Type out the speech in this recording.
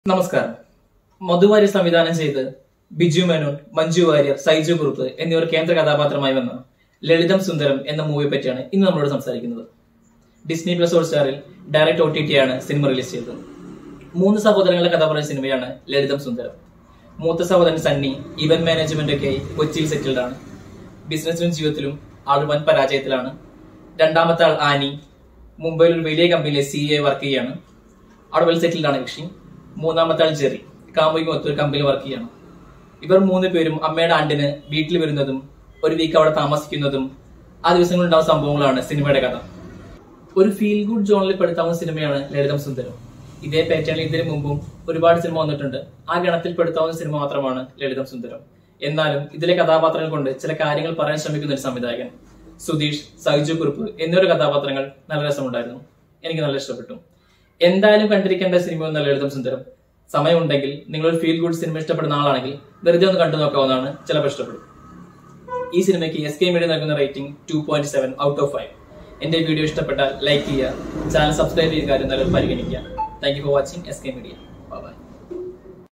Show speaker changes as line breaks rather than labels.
നമസ്കാരം മധുവാരി സംവിധാനം ചെയ്ത് ബിജു മേനോൻ മഞ്ജു വാര്യർ സൈജു കുറുപ്പ് എന്നിവർ കേന്ദ്ര കഥാപാത്രമായി വന്ന ലളിതം സുന്ദരം എന്ന മൂവിയെ പറ്റിയാണ് ഇന്ന് നമ്മളോട് സംസാരിക്കുന്നത് ഡിസ്നി പ്ലസ് ഹോട്ട്സ്റ്റാറിൽ ഡയറക്ട് ഒ ടി ടി ആണ് സിനിമ റിലീസ് ചെയ്തത് മൂന്ന് സഹോദരങ്ങളുടെ കഥ പറയുന്ന സിനിമയാണ് ലളിതം സുന്ദരം മൂത്ത സഹോദരൻ സണ്ണി ഇവന്റ് മാനേജ്മെന്റ് ഒക്കെ കൊച്ചിയിൽ സെറ്റിൽഡ് ആണ് ബിസിനസ്സിലും ജീവിതത്തിലും ആൾ വൻ പരാജയത്തിലാണ് രണ്ടാമത്തെ ആൾ ആനി മുംബൈയിൽ ഒരു വലിയ കമ്പനിയിലെ സി എ വർക്ക് ചെയ്യാണ് അവിടെ വെൽ സെറ്റിൽഡ് ആണ് കക്ഷി മൂന്നാമത്തെ ആൾ ജെറി കാമുകിക്ക് ഒത്തൊരു കമ്പനിയിൽ വർക്ക് ചെയ്യാണ് ഇവർ മൂന്ന് പേരും അമ്മയുടെ ആണ്ടിന് വീട്ടിൽ വരുന്നതും ഒരു വീക്ക് അവിടെ താമസിക്കുന്നതും ആ ദിവസങ്ങളിൽ ഉണ്ടാവുന്ന സംഭവങ്ങളാണ് സിനിമയുടെ കഥ ഒരു ഫീൽ ഗുഡ് ജോണിൽ പെടുത്താവുന്ന സിനിമയാണ് ലളിതം സുന്ദരം ഇതേ പാറ്റേണിൽ ഇതിനു മുമ്പും ഒരുപാട് സിനിമ വന്നിട്ടുണ്ട് ആ ഗണത്തിൽ പെടുത്താവുന്ന സിനിമ മാത്രമാണ് ലളിതം സുന്ദരം എന്നാലും ഇതിലെ കഥാപാത്രങ്ങൾ കൊണ്ട് ചില കാര്യങ്ങൾ പറയാൻ ശ്രമിക്കുന്ന ഒരു സംവിധായകൻ സുധീഷ് സൈജു കുറുപ്പ് എന്നിവരുടെ കഥാപാത്രങ്ങൾ നല്ല രസമുണ്ടായിരുന്നു എനിക്ക് നല്ല ഇഷ്ടപ്പെട്ടു എന്തായാലും കണ്ടിരിക്കേണ്ട സിനിമ ഒന്നല്ല ലളിതം സുന്ദരം സമയമുണ്ടെങ്കിൽ നിങ്ങൾ ഒരു ഫീൽ ഗുഡ് സിനിമ ഇഷ്ടപ്പെടുന്ന ആളാണെങ്കിൽ വെറുതെ ഒന്ന് കണ്ടു നോക്കാവുന്നതാണ് ചിലപ്പോൾ ഇഷ്ടപ്പെടും ഈ സിനിമയ്ക്ക് എസ് കെ മീഡിയ നൽകുന്ന rating two point seven out of five എന്റെ വീഡിയോ ഇഷ്ടപ്പെട്ടാൽ ലൈക്ക് ചെയ്യുക ചാനൽ സബ്സ്ക്രൈബ് ചെയ്യുക കാര്യം നല്ലത് പരിഗണിക്കുക thank you for watching S K media